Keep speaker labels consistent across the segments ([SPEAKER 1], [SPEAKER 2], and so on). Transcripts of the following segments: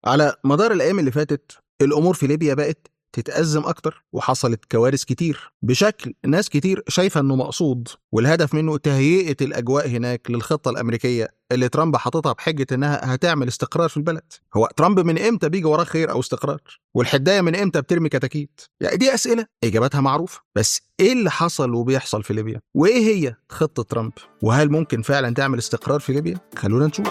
[SPEAKER 1] على مدار الأيام اللي فاتت الأمور في ليبيا بقت تتأزم أكتر وحصلت كوارث كتير بشكل ناس كتير شايفة إنه مقصود والهدف منه تهيئة الأجواء هناك للخطة الأمريكية اللي ترامب حاططها بحجة إنها هتعمل استقرار في البلد هو ترامب من إمتى بيجي وراه خير أو استقرار والحداية من إمتى بترمي كتاكيت يعني دي أسئلة إجاباتها معروفة بس إيه اللي حصل وبيحصل في ليبيا وإيه هي خطة ترامب وهل ممكن فعلا تعمل استقرار في ليبيا خلونا نشوف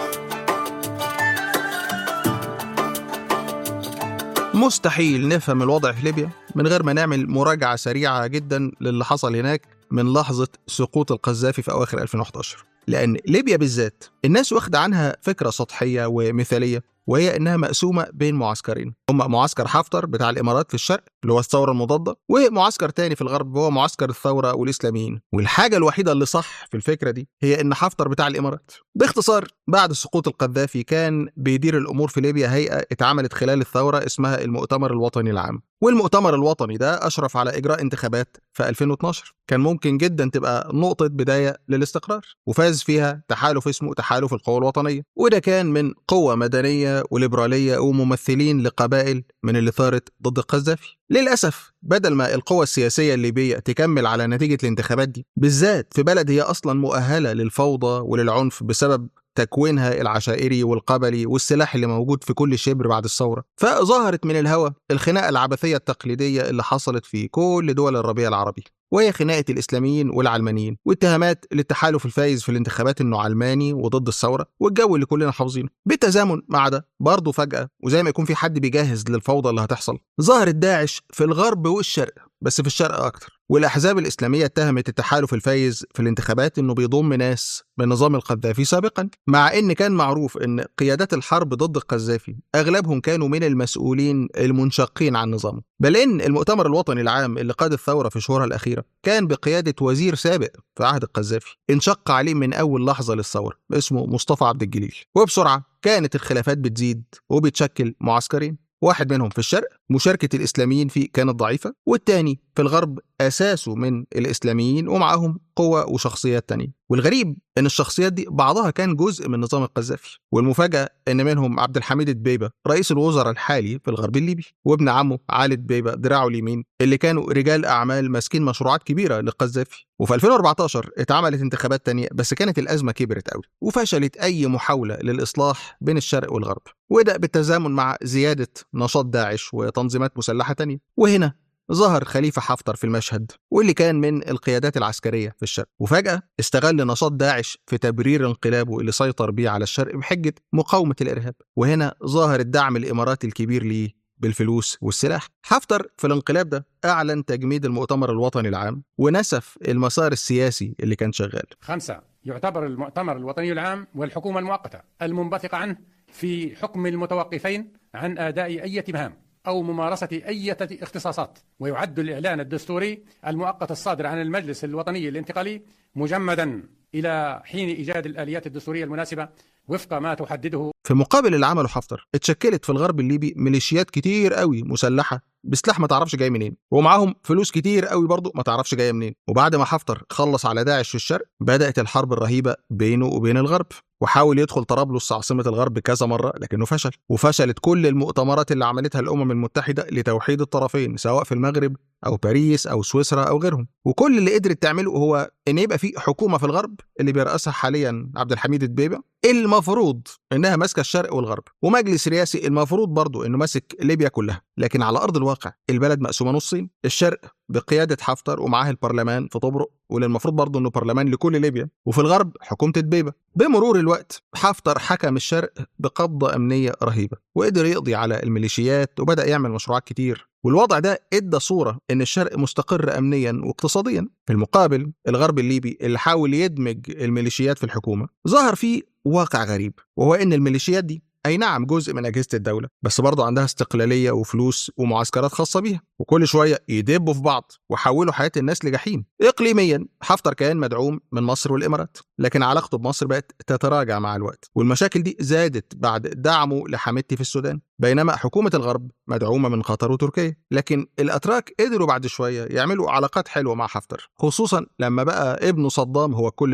[SPEAKER 1] مستحيل نفهم الوضع في ليبيا من غير ما نعمل مراجعة سريعة جدا للي حصل هناك من لحظة سقوط القذافي في أواخر 2011 لأن ليبيا بالذات الناس واخدة عنها فكرة سطحية ومثالية وهي انها مقسومه بين معسكرين هم معسكر حفتر بتاع الامارات في الشرق اللي هو الثوره المضاده ومعسكر تاني في الغرب هو معسكر الثوره والاسلاميين والحاجه الوحيده اللي صح في الفكره دي هي ان حفتر بتاع الامارات باختصار بعد سقوط القذافي كان بيدير الامور في ليبيا هيئه اتعملت خلال الثوره اسمها المؤتمر الوطني العام والمؤتمر الوطني ده اشرف على اجراء انتخابات في 2012 كان ممكن جدا تبقى نقطه بدايه للاستقرار وفاز فيها تحالف اسمه تحالف القوى الوطنيه وده كان من قوه مدنيه وليبراليه وممثلين لقبائل من اللي ثارت ضد القذافي للاسف بدل ما القوى السياسيه الليبيه تكمل على نتيجه الانتخابات دي بالذات في بلد هي اصلا مؤهله للفوضى وللعنف بسبب تكوينها العشائري والقبلي والسلاح اللي موجود في كل شبر بعد الثورة فظهرت من الهوى الخناقة العبثية التقليدية اللي حصلت في كل دول الربيع العربي وهي خناقة الإسلاميين والعلمانيين واتهامات للتحالف الفايز في الانتخابات إنه علماني وضد الثورة والجو اللي كلنا حافظينه بالتزامن مع ده برضه فجأة وزي ما يكون في حد بيجهز للفوضى اللي هتحصل ظهرت داعش في الغرب والشرق بس في الشرق أكتر والأحزاب الإسلامية اتهمت التحالف الفايز في الانتخابات إنه بيضم ناس من نظام القذافي سابقا مع إن كان معروف إن قيادات الحرب ضد القذافي أغلبهم كانوا من المسؤولين المنشقين عن نظامه بل إن المؤتمر الوطني العام اللي قاد الثورة في شهورها الأخيرة كان بقيادة وزير سابق في عهد القذافي انشق عليه من أول لحظة للثورة اسمه مصطفى عبد الجليل وبسرعة كانت الخلافات بتزيد وبتشكل معسكرين واحد منهم في الشرق مشاركة الإسلاميين فيه كانت ضعيفة والتاني في الغرب أساسه من الإسلاميين ومعاهم قوة وشخصيات تانية والغريب إن الشخصيات دي بعضها كان جزء من نظام القذافي والمفاجأة إن منهم عبد الحميد دبيبة رئيس الوزراء الحالي في الغرب الليبي وابن عمه علي دبيبة دراعه اليمين اللي كانوا رجال أعمال ماسكين مشروعات كبيرة للقذافي وفي 2014 اتعملت انتخابات تانية بس كانت الأزمة كبرت قوي وفشلت أي محاولة للإصلاح بين الشرق والغرب وده بالتزامن مع زيادة نشاط داعش وتنظيمات مسلحة تانية وهنا ظهر خليفة حفتر في المشهد واللي كان من القيادات العسكرية في الشرق وفجأة استغل نشاط داعش في تبرير انقلابه اللي سيطر بيه على الشرق بحجة مقاومة الإرهاب وهنا ظهر الدعم الإماراتي الكبير ليه بالفلوس والسلاح حفتر في الانقلاب ده أعلن تجميد المؤتمر الوطني العام ونسف المسار السياسي اللي كان شغال
[SPEAKER 2] خمسة يعتبر المؤتمر الوطني العام والحكومة المؤقتة المنبثقة عنه في حكم المتوقفين عن أداء أي مهام أو ممارسة أي اختصاصات ويعد الإعلان الدستوري المؤقت الصادر عن المجلس الوطني الانتقالي مجمدا إلى حين إيجاد الآليات الدستورية المناسبة وفق ما تحدده
[SPEAKER 1] في مقابل اللي عمله حفتر اتشكلت في الغرب الليبي ميليشيات كتير قوي مسلحة بسلاح ما تعرفش جاي منين ومعاهم فلوس كتير قوي برضه ما تعرفش جايه منين وبعد ما حفتر خلص على داعش في الشرق بدأت الحرب الرهيبة بينه وبين الغرب وحاول يدخل طرابلس عاصمة الغرب كذا مرة لكنه فشل وفشلت كل المؤتمرات اللي عملتها الأمم المتحدة لتوحيد الطرفين سواء في المغرب أو باريس أو سويسرا أو غيرهم وكل اللي قدرت تعمله هو إن يبقى في حكومة في الغرب اللي بيرأسها حاليا عبد الحميد الدبيبة المفروض إنها ماسكة الشرق والغرب ومجلس رئاسي المفروض برضه إنه ماسك ليبيا كلها لكن على أرض الواقع البلد مقسومة نصين الشرق بقيادة حفتر ومعاه البرلمان في طبرق واللي المفروض برضه انه برلمان لكل ليبيا وفي الغرب حكومة دبيبة بمرور الوقت حفتر حكم الشرق بقبضة أمنية رهيبة وقدر يقضي على الميليشيات وبدأ يعمل مشروعات كتير والوضع ده ادى صوره ان الشرق مستقر امنيا واقتصاديا في المقابل الغرب الليبي اللي حاول يدمج الميليشيات في الحكومه ظهر فيه واقع غريب وهو ان الميليشيات دي اي نعم جزء من اجهزه الدوله بس برضه عندها استقلاليه وفلوس ومعسكرات خاصه بيها وكل شويه يدبوا في بعض وحولوا حياه الناس لجحيم اقليميا حفتر كان مدعوم من مصر والامارات لكن علاقته بمصر بقت تتراجع مع الوقت والمشاكل دي زادت بعد دعمه لحميدتي في السودان بينما حكومة الغرب مدعومة من قطر وتركيا لكن الأتراك قدروا بعد شوية يعملوا علاقات حلوة مع حفتر خصوصا لما بقى ابنه صدام هو الكل في الكل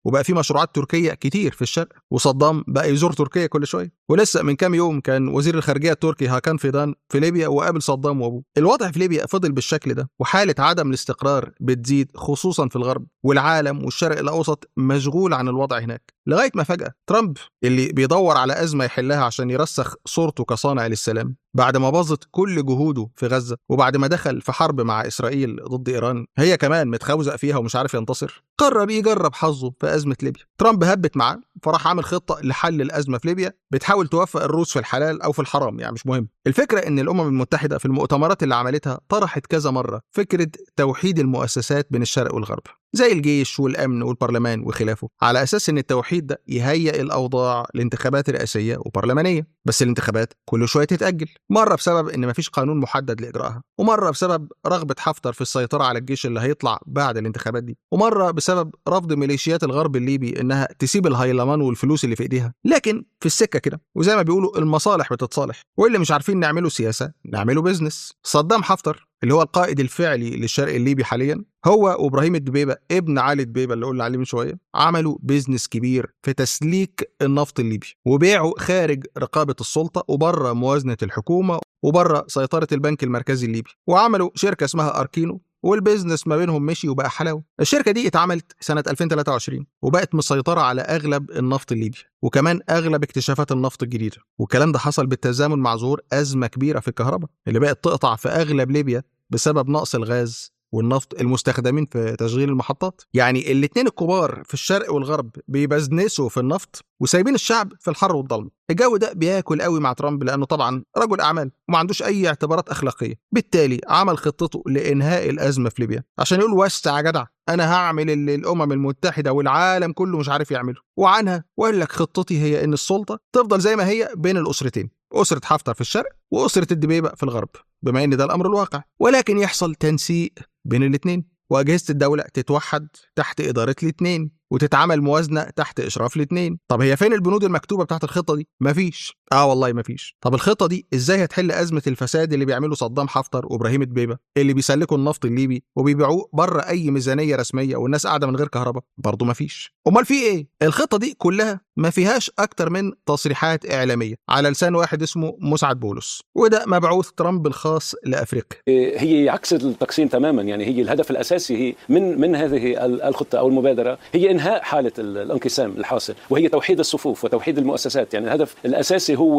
[SPEAKER 1] وبقى في مشروعات تركيه كتير في الشرق وصدام بقى يزور تركيا كل شويه ولسه من كام يوم كان وزير الخارجيه التركي هاكان فيدان في ليبيا وقابل صدام وابوه الوضع في ليبيا فضل بالشكل ده وحاله عدم الاستقرار بتزيد خصوصا في الغرب والعالم والشرق الاوسط مشغول عن الوضع هناك لغايه ما فجاه ترامب اللي بيدور على ازمه يحلها عشان يرسخ صورته كصانع للسلام بعد ما باظت كل جهوده في غزه وبعد ما دخل في حرب مع اسرائيل ضد ايران هي كمان متخوزق فيها ومش عارف ينتصر قرر يجرب حظه في ازمه ليبيا ترامب هبت معاه فراح عامل خطه لحل الازمه في ليبيا بتحاول توفق الروس في الحلال او في الحرام يعني مش مهم الفكره ان الامم المتحده في المؤتمرات اللي عملتها طرحت كذا مره فكره توحيد المؤسسات بين الشرق والغرب زي الجيش والامن والبرلمان وخلافه على اساس ان التوحيد ده يهيئ الاوضاع لانتخابات رئاسيه وبرلمانيه بس الانتخابات كل شويه تتاجل مره بسبب ان مفيش قانون محدد لاجرائها ومره بسبب رغبه حفتر في السيطره على الجيش اللي هيطلع بعد الانتخابات دي ومره بسبب رفض ميليشيات الغرب الليبي انها تسيب الهيلمان والفلوس اللي في ايديها لكن في السكه كده وزي ما بيقولوا المصالح بتتصالح واللي مش عارفين نعمله سياسه نعمله بيزنس صدام حفتر اللي هو القائد الفعلي للشرق الليبي حاليا هو وابراهيم الدبيبه ابن علي الدبيبه اللي قلنا عليه من شويه عملوا بيزنس كبير في تسليك النفط الليبي وبيعوا خارج رقابه السلطه وبره موازنه الحكومه وبره سيطره البنك المركزي الليبي وعملوا شركه اسمها اركينو والبيزنس ما بينهم مشي وبقى حلاوه. الشركه دي اتعملت سنه 2023 وبقت مسيطره على اغلب النفط الليبي وكمان اغلب اكتشافات النفط الجديده والكلام ده حصل بالتزامن مع ظهور ازمه كبيره في الكهرباء اللي بقت تقطع في اغلب ليبيا بسبب نقص الغاز والنفط المستخدمين في تشغيل المحطات يعني الاتنين الكبار في الشرق والغرب بيبزنسوا في النفط وسايبين الشعب في الحر والضلمه الجو ده بياكل قوي مع ترامب لانه طبعا رجل اعمال وما عندوش اي اعتبارات اخلاقيه بالتالي عمل خطته لانهاء الازمه في ليبيا عشان يقول وسع يا جدع انا هعمل اللي الامم المتحده والعالم كله مش عارف يعمله وعنها وقال لك خطتي هي ان السلطه تفضل زي ما هي بين الاسرتين أسرة حفتر في الشرق وأسرة الدبيبة في الغرب بما إن ده الأمر الواقع ولكن يحصل تنسيق بين الاتنين وأجهزة الدولة تتوحد تحت إدارة الاتنين وتتعمل موازنة تحت إشراف الاتنين طب هي فين البنود المكتوبة بتاعت الخطة دي؟ مفيش آه والله مفيش طب الخطة دي إزاي هتحل أزمة الفساد اللي بيعمله صدام حفتر وإبراهيم الدبيبة اللي بيسلكوا النفط الليبي وبيبيعوه بره أي ميزانية رسمية والناس قاعدة من غير كهرباء برضه مفيش أمال في إيه؟ الخطة دي كلها ما فيهاش أكتر من تصريحات إعلامية على لسان واحد اسمه مسعد بولس وده مبعوث ترامب الخاص لأفريقيا
[SPEAKER 3] هي عكس التقسيم تماما يعني هي الهدف الأساسي هي من من هذه الخطة أو المبادرة هي إنهاء حالة الانقسام الحاصل وهي توحيد الصفوف وتوحيد المؤسسات يعني الهدف الأساسي هو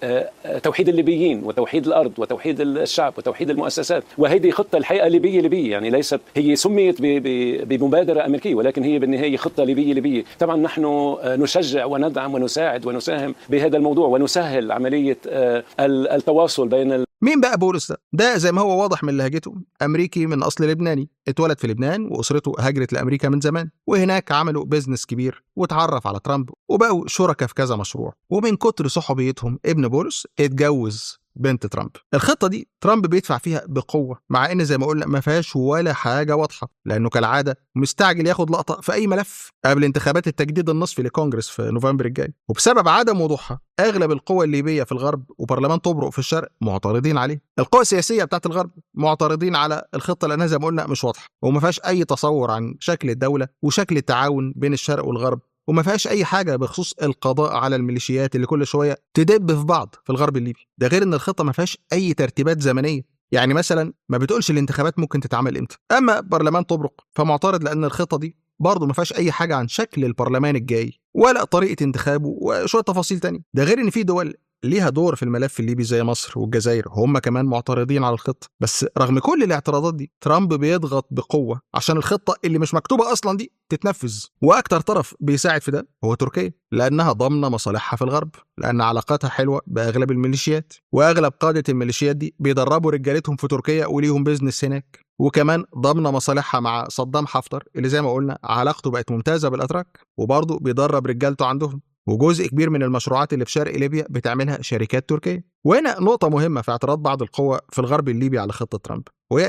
[SPEAKER 3] توحيد الليبيين وتوحيد الأرض وتوحيد الشعب وتوحيد المؤسسات وهذه خطة الحقيقة ليبية ليبية يعني ليست هي سميت بمبادرة أمريكية ولكن هي بالنهاية خطة ليبية ليبية طبعا نحن نشجع وندعم ونساعد ونساهم بهذا الموضوع ونسهل عملية التواصل بين
[SPEAKER 1] مين بقى بولس ده؟ ده زي ما هو واضح من لهجته أمريكي من أصل لبناني اتولد في لبنان وأسرته هاجرت لأمريكا من زمان وهناك عملوا بيزنس كبير واتعرف على ترامب وبقوا شركاء في كذا مشروع ومن كتر صحوبيتهم ابن بولس اتجوز بنت ترامب الخطة دي ترامب بيدفع فيها بقوة مع ان زي ما قلنا ما فيهاش ولا حاجة واضحة لانه كالعادة مستعجل ياخد لقطة في اي ملف قبل انتخابات التجديد النصفي لكونجرس في نوفمبر الجاي وبسبب عدم وضوحها اغلب القوى الليبية في الغرب وبرلمان طبرق في الشرق معترضين عليه القوى السياسية بتاعت الغرب معترضين على الخطة لانها زي ما قلنا مش واضحة وما فيهاش اي تصور عن شكل الدولة وشكل التعاون بين الشرق والغرب وما فيهاش اي حاجه بخصوص القضاء على الميليشيات اللي كل شويه تدب في بعض في الغرب الليبي ده غير ان الخطه ما فيهاش اي ترتيبات زمنيه يعني مثلا ما بتقولش الانتخابات ممكن تتعمل امتى اما برلمان طبرق فمعترض لان الخطه دي برضه ما فيهاش اي حاجه عن شكل البرلمان الجاي ولا طريقه انتخابه وشويه تفاصيل تانية ده غير ان في دول ليها دور في الملف الليبي زي مصر والجزائر هم كمان معترضين على الخطة بس رغم كل الاعتراضات دي ترامب بيضغط بقوة عشان الخطة اللي مش مكتوبة أصلا دي تتنفذ وأكتر طرف بيساعد في ده هو تركيا لأنها ضامنة مصالحها في الغرب لأن علاقاتها حلوة بأغلب الميليشيات وأغلب قادة الميليشيات دي بيدربوا رجالتهم في تركيا وليهم بيزنس هناك وكمان ضامنه مصالحها مع صدام حفتر اللي زي ما قلنا علاقته بقت ممتازه بالاتراك وبرضه بيدرب رجالته عندهم وجزء كبير من المشروعات اللي في شرق ليبيا بتعملها شركات تركيه وهنا نقطة مهمة في اعتراض بعض القوى في الغرب الليبي على خطة ترامب وهي انهم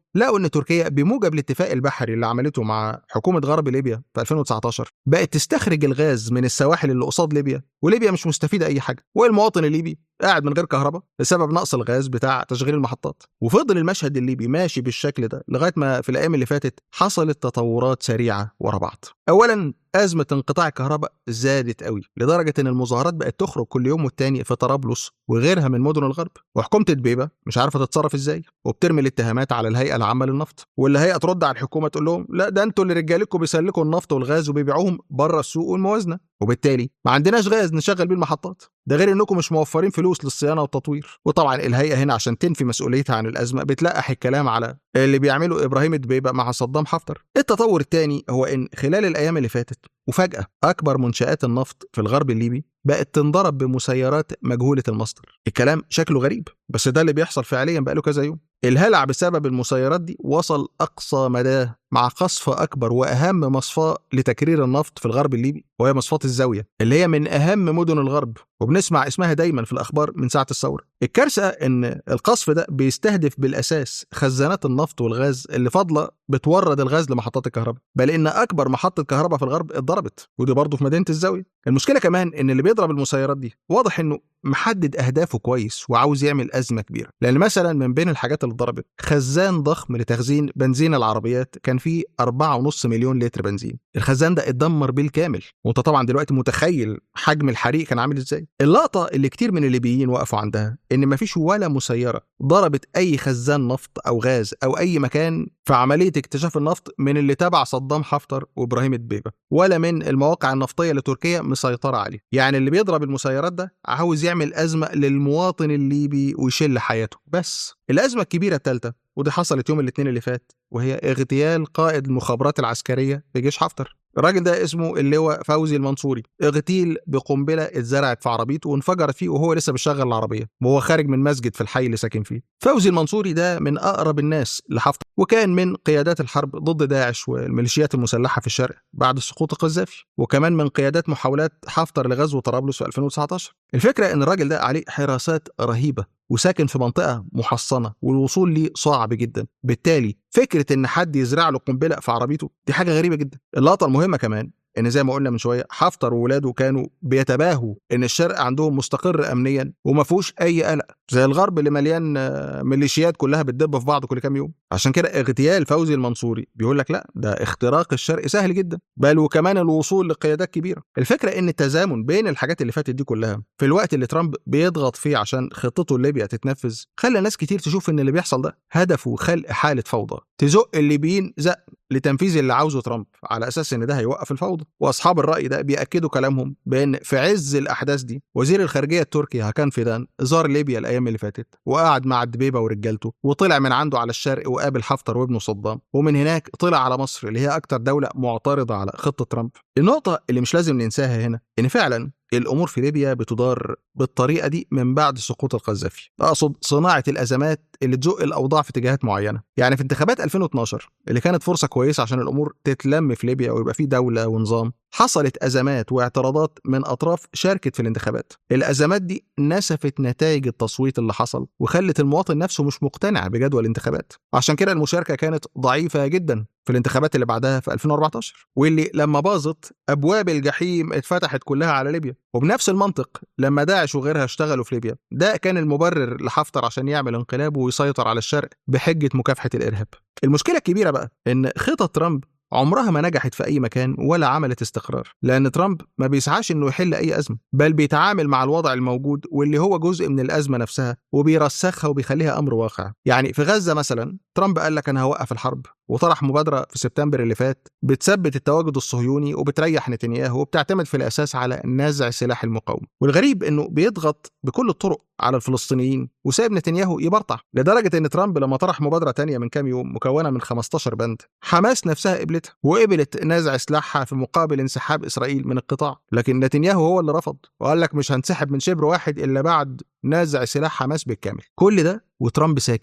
[SPEAKER 1] لقوا ان تركيا بموجب الاتفاق البحري اللي عملته مع حكومه غرب ليبيا في 2019 بقت تستخرج الغاز من السواحل اللي قصاد ليبيا وليبيا مش مستفيده اي حاجه والمواطن الليبي قاعد من غير كهرباء بسبب نقص الغاز بتاع تشغيل المحطات وفضل المشهد الليبي ماشي بالشكل ده لغايه ما في الايام اللي فاتت حصلت تطورات سريعه ورا بعض اولا أزمة انقطاع الكهرباء زادت قوي لدرجة إن المظاهرات بقت تخرج كل يوم والتاني في طرابلس وغيرها من مدن الغرب وحكومة دبيبة مش عارفة تتصرف إزاي وبترمي الاتهامات على الهيئة العامة للنفط والهيئة ترد على الحكومة تقول لهم لا ده انتوا اللي رجالكم بيسلكوا النفط والغاز وبيبيعوهم بره السوق والموازنة وبالتالي ما عندناش غاز نشغل بيه المحطات ده غير انكم مش موفرين فلوس للصيانه والتطوير وطبعا الهيئه هنا عشان تنفي مسؤوليتها عن الازمه بتلقح الكلام على اللي بيعمله ابراهيم دبيبه مع صدام حفتر التطور الثاني هو ان خلال الايام اللي فاتت وفجاه اكبر منشات النفط في الغرب الليبي بقت تنضرب بمسيرات مجهوله المصدر الكلام شكله غريب بس ده اللي بيحصل فعليا بقاله كذا يوم الهلع بسبب المسيرات دي وصل أقصى مداه مع قصفة أكبر وأهم مصفاة لتكرير النفط في الغرب الليبي وهي مصفاة الزاوية اللي هي من أهم مدن الغرب وبنسمع اسمها دايما في الأخبار من ساعة الثورة الكارثة إن القصف ده بيستهدف بالأساس خزانات النفط والغاز اللي فاضلة بتورد الغاز لمحطات الكهرباء بل إن أكبر محطة كهرباء في الغرب اتضربت ودي برضه في مدينة الزاوية المشكلة كمان إن اللي بيضرب المسيرات دي واضح إنه محدد أهدافه كويس وعاوز يعمل أزمة كبيرة لأن مثلا من بين الحاجات اللي اتضربت خزان ضخم لتخزين بنزين العربيات كان فيه 4.5 مليون لتر بنزين الخزان ده اتدمر بالكامل وانت طبعا دلوقتي متخيل حجم الحريق كان عامل ازاي اللقطة اللي كتير من الليبيين وقفوا عندها ان مفيش ولا مسيرة ضربت اي خزان نفط او غاز او اي مكان في عملية اكتشاف النفط من اللي تبع صدام حفتر وابراهيم الدبيبة ولا من المواقع النفطية اللي تركيا مسيطرة عليه يعني اللي بيضرب المسيرات ده عاوز يعمل أزمة للمواطن الليبي ويشل حياته بس الأزمة الكبيرة الثالثة ودي حصلت يوم الاثنين اللي فات وهي اغتيال قائد المخابرات العسكرية في جيش حفتر الراجل ده اسمه اللواء فوزي المنصوري اغتيل بقنبله اتزرعت في عربيته وانفجرت فيه وهو لسه بيشغل العربيه وهو خارج من مسجد في الحي اللي ساكن فيه فوزي المنصوري ده من اقرب الناس لحفتر وكان من قيادات الحرب ضد داعش والميليشيات المسلحه في الشرق بعد سقوط القذافي وكمان من قيادات محاولات حفتر لغزو طرابلس في 2019 الفكره ان الراجل ده عليه حراسات رهيبه وساكن في منطقة محصنة والوصول ليه صعب جدا بالتالي فكرة إن حد يزرع له قنبلة في عربيته دي حاجة غريبة جدا اللقطة المهمة كمان ان زي ما قلنا من شويه حفتر وولاده كانوا بيتباهوا ان الشرق عندهم مستقر امنيا وما فيهوش اي قلق زي الغرب اللي مليان ميليشيات كلها بتدب في بعض كل كام يوم عشان كده اغتيال فوزي المنصوري بيقول لك لا ده اختراق الشرق سهل جدا بل وكمان الوصول لقيادات كبيره الفكره ان التزامن بين الحاجات اللي فاتت دي كلها في الوقت اللي ترامب بيضغط فيه عشان خطته ليبيا تتنفذ خلى ناس كتير تشوف ان اللي بيحصل ده هدفه خلق حاله فوضى تزق الليبيين زق لتنفيذ اللي عاوزه ترامب على اساس ان ده هيوقف الفوضى واصحاب الراي ده بياكدوا كلامهم بان في عز الاحداث دي وزير الخارجيه التركي هاكان فيدان زار ليبيا الايام اللي فاتت وقعد مع الدبيبه ورجالته وطلع من عنده على الشرق وقابل حفتر وابنه صدام ومن هناك طلع على مصر اللي هي اكتر دوله معترضه على خطه ترامب النقطه اللي مش لازم ننساها هنا ان فعلا الامور في ليبيا بتدار بالطريقه دي من بعد سقوط القذافي اقصد صناعه الازمات اللي تزق الاوضاع في اتجاهات معينه يعني في انتخابات 2012 اللي كانت فرصه كويسه عشان الامور تتلم في ليبيا ويبقى في دوله ونظام حصلت ازمات واعتراضات من اطراف شاركت في الانتخابات الازمات دي نسفت نتائج التصويت اللي حصل وخلت المواطن نفسه مش مقتنع بجدول الانتخابات عشان كده المشاركه كانت ضعيفه جدا في الانتخابات اللي بعدها في 2014 واللي لما باظت ابواب الجحيم اتفتحت كلها على ليبيا وبنفس المنطق لما داعش وغيرها اشتغلوا في ليبيا ده كان المبرر لحفتر عشان يعمل انقلاب ويسيطر على الشرق بحجه مكافحه الارهاب المشكله الكبيره بقى ان خطط ترامب عمرها ما نجحت في أي مكان ولا عملت استقرار لأن ترامب ما بيسعاش إنه يحل أي أزمة بل بيتعامل مع الوضع الموجود واللي هو جزء من الأزمة نفسها وبيرسخها وبيخليها أمر واقع يعني في غزة مثلا ترامب قال لك أنا هوقف الحرب وطرح مبادرة في سبتمبر اللي فات بتثبت التواجد الصهيوني وبتريح نتنياهو وبتعتمد في الأساس على نزع سلاح المقاومة والغريب إنه بيضغط بكل الطرق على الفلسطينيين وسايب نتنياهو يبرطع لدرجة إن ترامب لما طرح مبادرة تانية من كام يوم مكونة من 15 بند حماس نفسها قبلتها وقبلت نزع سلاحها في مقابل انسحاب إسرائيل من القطاع لكن نتنياهو هو اللي رفض وقال لك مش هنسحب من شبر واحد إلا بعد نزع سلاح حماس بالكامل كل ده وترامب ساكت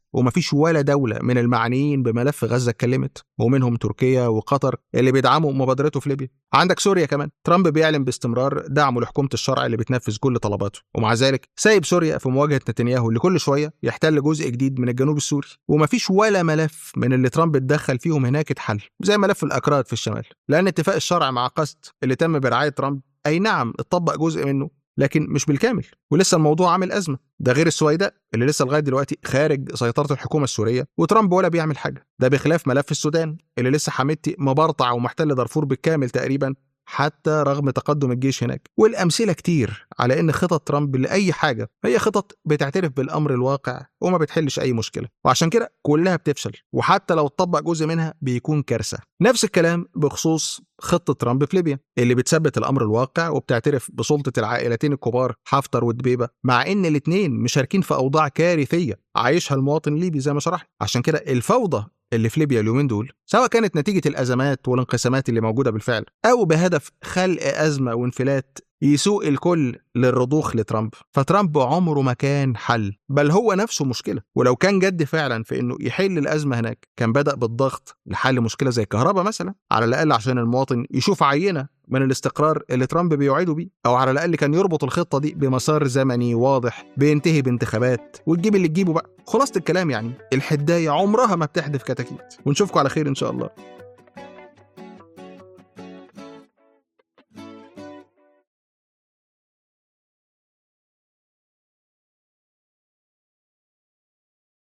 [SPEAKER 1] ومفيش ولا دولة من المعنيين بملف غزة اتكلمت ومنهم تركيا وقطر اللي بيدعموا مبادرته في ليبيا عندك سوريا كمان ترامب بيعلن باستمرار دعمه لحكومة الشرع اللي بتنفذ كل طلباته ومع ذلك سايب سوريا في مواجهة نتنياهو اللي كل شوية يحتل جزء جديد من الجنوب السوري ومفيش ولا ملف من اللي ترامب اتدخل فيهم هناك اتحل زي ملف الأكراد في الشمال لأن اتفاق الشرع مع قسد اللي تم برعاية ترامب أي نعم اتطبق جزء منه لكن مش بالكامل ولسه الموضوع عامل أزمة ده غير السويداء اللي لسه لغاية دلوقتي خارج سيطرة الحكومة السورية وترامب ولا بيعمل حاجة ده بخلاف ملف السودان اللي لسه حميدتي مبرطع ومحتل دارفور بالكامل تقريبا حتى رغم تقدم الجيش هناك والأمثلة كتير على إن خطط ترامب لأي حاجة هي خطط بتعترف بالأمر الواقع وما بتحلش أي مشكلة وعشان كده كلها بتفشل وحتى لو اتطبق جزء منها بيكون كارثة نفس الكلام بخصوص خطة ترامب في ليبيا اللي بتثبت الأمر الواقع وبتعترف بسلطة العائلتين الكبار حفتر ودبيبة مع إن الاتنين مشاركين في أوضاع كارثية عايشها المواطن الليبي زي ما شرحت عشان كده الفوضى اللي في ليبيا اليومين دول سواء كانت نتيجة الأزمات والانقسامات اللي موجودة بالفعل أو بهدف خلق أزمة وانفلات يسوق الكل للرضوخ لترامب فترامب عمره ما كان حل بل هو نفسه مشكلة ولو كان جد فعلا في انه يحل الأزمة هناك كان بدأ بالضغط لحل مشكلة زي الكهرباء مثلا على الأقل عشان المواطن يشوف عينة من الاستقرار اللي ترامب بيوعده بيه او على الاقل كان يربط الخطه دي بمسار زمني واضح بينتهي بانتخابات وتجيب اللي تجيبه بقى خلاصه الكلام يعني الحدايه عمرها ما بتحدف كتاكيت ونشوفكم على خير ان شاء الله